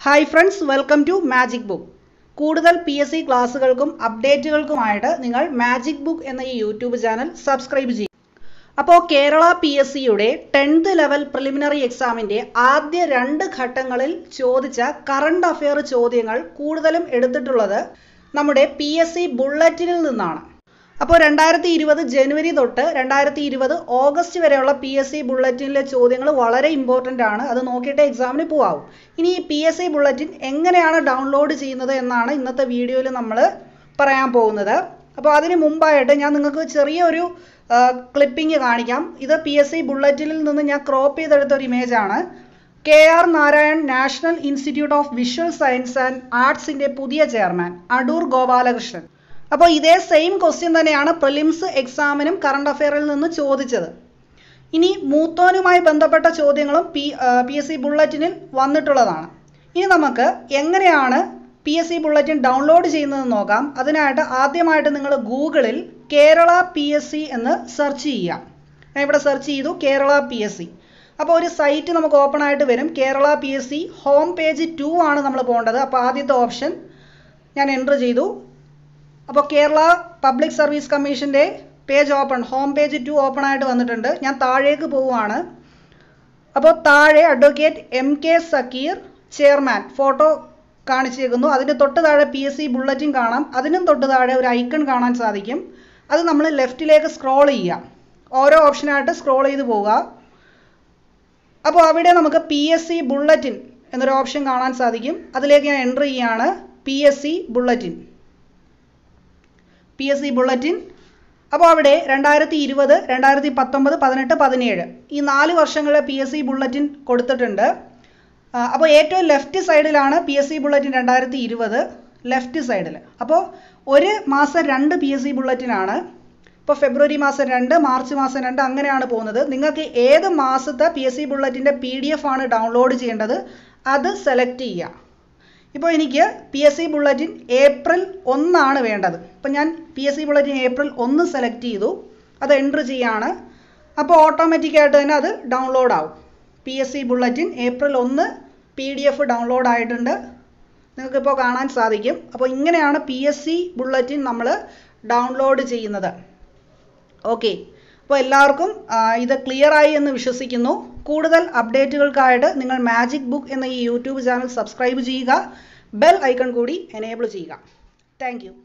hi friends welcome to magic book കൂടുതൽ P S C ക്ലാസ്സുകൾക്കും അപ്ഡേറ്റുകൾക്കുമായിട്ട് നിങ്ങൾ മാജിക് ബുക്ക് എന്ന ഈ യൂട്യൂബ് ചാനൽ സബ്സ്ക്രൈബ് ചെയ്യും അപ്പോൾ കേരള പി എസ് സിയുടെ ടെൻത്ത് ലെവൽ പ്രിലിമിനറി എക്സാമിൻ്റെ ആദ്യ രണ്ട് ഘട്ടങ്ങളിൽ ചോദിച്ച കറണ്ട് അഫെയർ ചോദ്യങ്ങൾ കൂടുതലും എടുത്തിട്ടുള്ളത് നമ്മുടെ പി എസ് സി ബുള്ളറ്റിനിൽ നിന്നാണ് അപ്പോൾ രണ്ടായിരത്തി ഇരുപത് ജനുവരി തൊട്ട് രണ്ടായിരത്തി ഇരുപത് ഓഗസ്റ്റ് വരെയുള്ള പി എസ് സി ബുള്ളറ്റിനിലെ ചോദ്യങ്ങൾ വളരെ ഇമ്പോർട്ടൻ്റ് ആണ് അത് നോക്കിയിട്ട് എക്സാമിന് പോവാവും ഇനി ഈ പി എസ് സി ബുള്ളറ്റിൻ എങ്ങനെയാണ് ഡൗൺലോഡ് ചെയ്യുന്നത് എന്നാണ് ഇന്നത്തെ വീഡിയോയിൽ നമ്മൾ പറയാൻ പോകുന്നത് അപ്പോൾ അതിന് മുമ്പായിട്ട് ഞാൻ നിങ്ങൾക്ക് ചെറിയൊരു ക്ലിപ്പിംഗ് കാണിക്കാം ഇത് പി എസ് സി ബുള്ളറ്റിനിൽ നിന്ന് ഞാൻ ക്രോപ്പ് ചെയ്തെടുത്ത ഒരു ഇമേജ് ആണ് K R Narayan National Institute of Visual Science and ആർട്സിൻ്റെ പുതിയ ചെയർമാൻ അടൂർ ഗോപാലകൃഷ്ണൻ അപ്പോൾ ഇതേ സെയിം ക്വസ്റ്റ്യൻ തന്നെയാണ് പ്രിലിംസ് എക്സാമിനും കറണ്ട് അഫെയറിൽ നിന്ന് ചോദിച്ചത് ഇനി മൂത്തോനുമായി ബന്ധപ്പെട്ട ചോദ്യങ്ങളും പി പി എസ് സി ബുള്ളറ്റിനിൽ വന്നിട്ടുള്ളതാണ് ഇനി നമുക്ക് എങ്ങനെയാണ് P S C bulletin download ചെയ്യുന്നത് നോക്കാം അതിനായിട്ട് ആദ്യമായിട്ട് നിങ്ങൾ ഗൂഗിളിൽ കേരള പി എസ് സി എന്ന് സെർച്ച് ചെയ്യുക ഞാൻ ഇവിടെ സെർച്ച് ചെയ്തു കേരള പി എസ് സി അപ്പോൾ ഒരു സൈറ്റ് നമുക്ക് ഓപ്പൺ ആയിട്ട് വരും Kerala P S C home page to ആണ് നമ്മൾ പോകേണ്ടത് അപ്പോൾ ആദ്യത്തെ ഓപ്ഷൻ ഞാൻ എൻ്റർ ചെയ്തു അപ്പോൾ കേരള പബ്ലിക് സർവീസ് കമ്മീഷൻ്റെ page open home page to open ആയിട്ട് വന്നിട്ടുണ്ട് ഞാൻ താഴേക്ക് പോവുകയാണ് അപ്പോൾ താഴെ advocate M K Zakir chairman photo കാണിച്ചേക്കുന്നു അതിന് തൊട്ട് താഴെ പി എസ് സി ബുള്ളറ്റിൻ കാണാം അതിനും തൊട്ട് താഴെ ഒരു ഐക്കൺ കാണാൻ സാധിക്കും അത് നമ്മൾ ലെഫ്റ്റിലേക്ക് സ്ക്രോൾ ചെയ്യുക ഓരോ ഓപ്ഷനായിട്ട് സ്ക്രോൾ ചെയ്ത് പോവുക അപ്പോൾ അവിടെ നമുക്ക് പി എസ് സി ബുള്ളറ്റിൻ എന്നൊരു ഓപ്ഷൻ കാണാൻ സാധിക്കും അതിലേക്ക് ഞാൻ എൻ്റർ ചെയ്യുകയാണ് P S C bulletin P S C bulletin അപ്പോൾ അവിടെ രണ്ടായിരത്തി ഇരുപത് രണ്ടായിരത്തി പത്തൊമ്പത് പതിനെട്ട് പതിനേഴ് ഈ നാല് വർഷങ്ങളിലെ പി എസ് സി ബുള്ളറ്റിൻ കൊടുത്തിട്ടുണ്ട് അപ്പോൾ ഏറ്റവും ലെഫ്റ്റ് സൈഡിലാണ് പി എസ് സി ബുള്ളറ്റിൻ രണ്ടായിരത്തി ഇരുപത് ലെഫ്റ്റ് സൈഡിൽ അപ്പോൾ ഒരു മാസം രണ്ട് പി എസ് സി ബുള്ളറ്റിനാണ് ഇപ്പോൾ ഫെബ്രുവരി മാസം രണ്ട് മാർച്ച് മാസം രണ്ട് അങ്ങനെയാണ് പോകുന്നത് നിങ്ങൾക്ക് ഏത് മാസത്തെ പി എസ് സി ബുള്ളറ്റിൻ്റെ പി ഡി എഫ് ആണ് ഡൗൺലോഡ് ചെയ്യേണ്ടത് അത് സെലക്ട് ചെയ്യുക ഇപ്പോൾ എനിക്ക് P S C bulletin April ഒന്നാണ് വേണ്ടത് ഇപ്പം ഞാൻ P S C bulletin April ഒന്ന് സെലക്ട് ചെയ്തു അത് എൻട്രി ചെയ്യാണ് അപ്പോൾ ഓട്ടോമാറ്റിക്കായിട്ട് തന്നെ അത് ഡൗൺലോഡ് ആവും P S C bulletin April ഒന്ന് പി ഡി എഫ് ഡൗൺലോഡ് ആയിട്ടുണ്ട് നിങ്ങൾക്കിപ്പോൾ കാണാൻ സാധിക്കും അപ്പോൾ ഇങ്ങനെയാണ് പി എസ് സി ബുള്ളറ്റിൻ നമ്മൾ ഡൗൺലോഡ് ചെയ്യുന്നത് ഓക്കെ അപ്പോൾ എല്ലാവർക്കും ഇത് ക്ലിയർ ആയി എന്ന് വിശ്വസിക്കുന്നു കൂടുതൽ അപ്ഡേറ്റുകൾക്കായിട്ട് നിങ്ങൾ മാജിക് ബുക്ക് എന്ന ഈ യൂട്യൂബ് ചാനൽ സബ്സ്ക്രൈബ് ചെയ്യുക ബെൽ ഐക്കൺ കൂടി എനേബിൾ ചെയ്യുക താങ്ക്